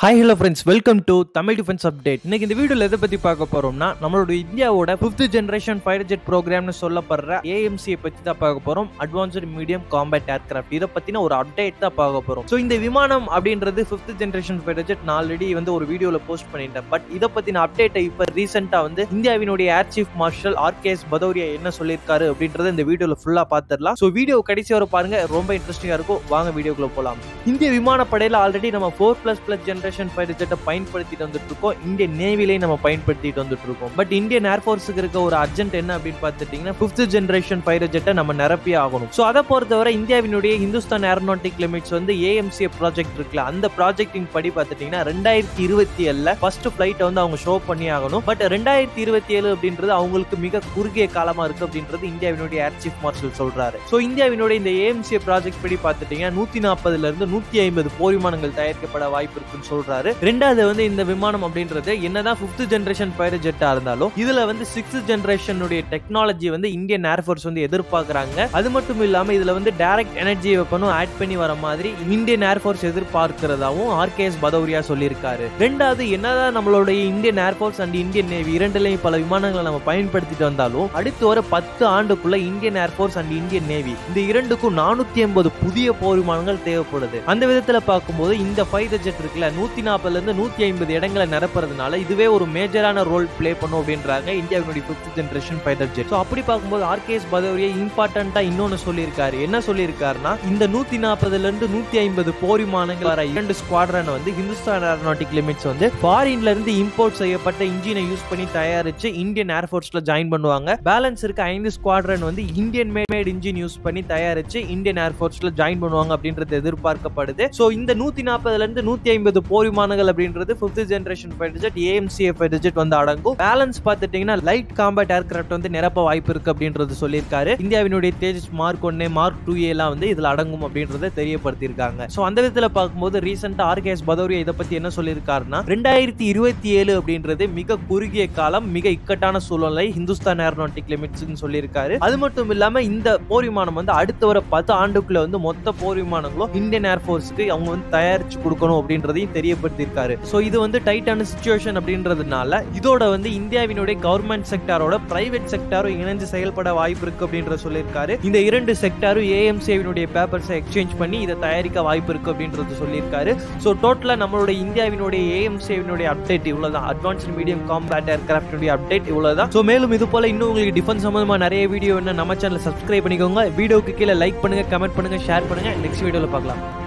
hi hello friends welcome to Tamil defence update இன்னைக்கு இந்த வீடியோல எதை பத்தி பார்க்க போறோம்னா நம்மளோட இந்தியாவோட ஃபிஃப்த் ஜெனரேஷன் ஃபைட்டர் ஜெட் ப்ரோக்ராம்னு சொல்லப்படுற ஏஎம்சியை பத்தி தான் பார்க்க போறோம் அட்வான்ஸ்டு மீடியம் காம்பேட் ஏர்கிராஃப்ட் இதை பத்தின ஒரு அப்டேட் தான் பார்க்க போறோம் ஸோ இந்த விமானம் அப்படின்றது ஃபிஃப்த் ஜெனரேஷன் ஃபைட்டர் ஜெட் நான் ஆல்ரெடி வந்து ஒரு வீடியோல போஸ்ட் பண்ணிட்டேன் பட் இதை பத்தின அப்டேட்டை இப்போ ரீசெண்டா வந்து இந்தியாவினுடைய air chief marshal RKS Bhadauria என்ன சொல்லியிருக்காரு அப்படின்றத இந்த வீடியோல ஃபுல்லா பார்த்துடலாம் ஸோ வீடியோ கடைசி வரை பாருங்க ரொம்ப இன்ட்ரெஸ்டிங்கா இருக்கும் வாங்க வீடியோக்குள்ள போலாம் இந்திய விமானப்படையில ஆல்ரெடி நம்ம four plus plus generation fighter ஜெட்டை பயன்படுத்திட்டு வந்துட்டு இருக்கோம் இந்தியன் நேவிலையும் நம்ம பயன்படுத்திட்டு வந்துட்டு இருக்கோம் பட் இந்தியன் ஏர்ஃபோர்ஸுக்கு இருக்க ஒரு அர்ஜென்ட் என்ன அப்படின்னு பார்த்துட்டீங்கன்னா ஃபிஃப்த் ஜென்ரேஷன் ஃபைட்டர் ஜெட்டை நம்ம நிரப்பி ஆகணும் ஸோ அதை பொறுத்தவரை இந்தியாவினுடைய ஹிந்துஸ்தான் ஏரோநாட்டிக் லிமிட்ஸ் வந்து ஏஎம்சிஏ ப்ராஜெக்ட் இருக்குல்ல அந்த ப்ராஜெக்டின் படி பார்த்துட்டீங்கன்னா ரெண்டாயிரத்தி இருபத்தி ஏழுல ஃபர்ஸ்ட் ஃபிளைட்டை வந்து அவங்க ஷோ பண்ணி ஆகணும் பட் ரெண்டாயிரத்தி இருபத்தி ஏழு அப்படின்றது அவங்களுக்கு மிக குறுகிய காலமா இருக்கு அப்படின்றது இந்தியாவினுடைய ஏர் சீஃப் மார்ஷல் சொல்றாரு ஸோ இந்தியாவினுடைய இந்த ஏஎம்சிஏ ப்ராஜெக்ட் படி பார்த்துட்டீங்கன்னா நூத்தி நாற்பதுல இருந்து நூத்தி ஐம்பது போர் விமானங்கள் தயாரிக்கப்பட வாய்ப்பு இருக்குன்னு சொல்றாரு ரெண்டாவது வந்து இந்த விமானம் அப்படின்றது என்னதான் ஃபிஃப்த் ஜென்ரேஷன் ஃபைட்டர் ஜெட்டா இருந்தாலும் இதுல வந்து சிக்ஸ்த் ஜென்ரேஷனுடைய டெக்னாலஜி வந்து இந்தியன் ஏர்ஃபோர்ஸ் வந்து எதிர்பார்க்கறாங்க அது மட்டும் இல்லாம இதுல வந்து டைரக்ட் எனர்ஜி வெப்பனும் ஆட் பண்ணி வர மாதிரி இந்தியன் ஏர்ஃபோர்ஸ் எதிர்பார்க்கிறதாவும் ஆர்கேஎஸ் பதௌரியா சொல்லியிருக்காரு ரெண்டாவது என்னதான் நம்மளுடைய Indian air force and Indian navy இரண்டுலையும் பல விமானங்களை நம்ம பயன்படுத்திட்டு வந்தாலும் அடுத்து வர பத்து ஆண்டுக்குள்ள Indian air force and Indian navy இந்த இரண்டுக்கும் நானூத்தி எண்பது புதிய போர் விமானங்கள் தேவைப்படுது அந்த விதத்துல பார்க்கும்போது இந்த ஃபைட்டர் ஜெட் இருக்குல்ல நூத்தி நாற்பதுல இருந்து நூத்தி ஐம்பது இடங்களை நிரப்புறதுனால இதுவே ஒரு மேஜரான ரோல் பிளே பண்ணும் அப்படின்றாங்க இந்தியாவினுடைய fifth generation fighter jet so அப்படி பார்க்கும்போது ஆர்கேஎஸ் பதவியை இம்பார்ட்டண்டா இன்னொன்னு சொல்லியிருக்காரு என்ன சொல்லியிருக்காருன்னா இந்த நூத்தி நாற்பதுல இருந்து நூத்தி ஐம்பது போர் விமானங்கள் வர இரண்டு ஸ்குவாட்ரன் வந்து ஹிந்துஸ்தான் ஏரோநாட்டிக் லிமிட்ஸ் வந்து ஃபாரின்ல இருந்து இம்போர்ட் செய்யப்பட்ட இன்ஜினை யூஸ் பண்ணி தயாரிச்சு இந்தியன் ஏர்ஃபோர்ஸ்ல ஜாயின் பண்ணுவாங்க பேலன்ஸ் இருக்க ஐந்து ஸ்குவாட்ரன் வந்து இந்தியன் மேட் இன்ஜின் யூஸ் பண்ணி தயாரிச்சு இந்தியன் ஏர்ஃபோர்ஸ்ல ஜாயின் பண்ணுவாங்க அப்படின்றது எதிர்பார்க்கப்படுது ஸோ இந்த நூத்தி நாற்பதுல இருந்து நூத்தி ஐம்பது போர் விமானங்கள் அப்படின்றது fifth generation fighter jet AMCF fighter jet வந்து அடங்கும் பேலன்ஸ் பார்த்துட்டீங்கன்னா லைட் காம்பேட் ஏர்கிராஃப்ட் வந்து நிரப்ப வாய்ப்பு இருக்கு அப்படின்றது சொல்லியிருக்காரு இந்தியாவினுடைய தேஜஸ் மார்க் ஒன்னு மார்க் டூ எல்லாம் வந்து இதுல அடங்கும் அப்படின்றத தெரியப்படுத்தியிருக்காங்க ஸோ அந்த விதத்துல பார்க்கும்போது ரீசெண்டா ஆர்கேஎஸ் பதௌரியா இதை பத்தி என்ன சொல்லியிருக்காருன்னா ரெண்டாயிரத்தி இருபத்தி ஏழு அப்படின்றது மிக குறுகிய காலம் மிக இக்கட்டான சூழ்நிலை ஹிந்துஸ்தான் ஏரோநாட்டிக் லிமிட்ஸ்னு சொல்லியிருக்காரு அது மட்டும் இல்லாம இந்த போர் விமானம் வந்து அடுத்த வர பத்து ஆண்டுக்குள்ள வந்து மொத்த போர் விமானங்களும் இந்தியன் ஏர்ஃபோர்ஸ்க்கு அவங்க வந்து தயாரிச்சு கொடுக்கணும் அப்படின்றதையும் தெரியப்படுத்தியிருக்காரு ஸோ இது வந்து டைட்டான சுச்சுவேஷன் அப்படின்றதுனால இதோட வந்து இந்தியாவினுடைய கவர்மெண்ட் செக்டாரோட பிரைவேட் செக்டாரும் இணைஞ்சு செயல்பட வாய்ப்பு இருக்கு அப்படின்றத சொல்லியிருக்காரு இந்த இரண்டு செக்டாரும் ஏஎம்சிவினுடைய பேப்பர்ஸை எக்ஸ்சேஞ்ச் பண்ணி இதை தயாரிக்க வாய்ப்பு இருக்கு அப்படின்றது சொல்லியிருக்காரு ஸோ டோட்டலாக நம்மளுடைய இந்தியாவினுடைய ஏஎம்சிவினுடைய அப்டேட் இவ்வளவுதான் அட்வான்ஸ்ட் மீடியம் காம்பேட் ஏர்கிராஃப்டினுடைய அப்டேட் இவ்வளவுதான் ஸோ மேலும் இது போல இன்னும் உங்களுக்கு டிஃபென்ஸ் சம்பந்தமா நிறைய வீடியோ என்ன நம்ம சேனல் சப்ஸ்கிரைப் பண்ணிக்கோங்க வீடியோக்கு கீழே லைக் பண்ணுங்க கமெண்ட் பண்ணுங்க ஷேர் பண்ணுங்க நெக்ஸ்ட் வீடியோவில் பார்க்கலாம்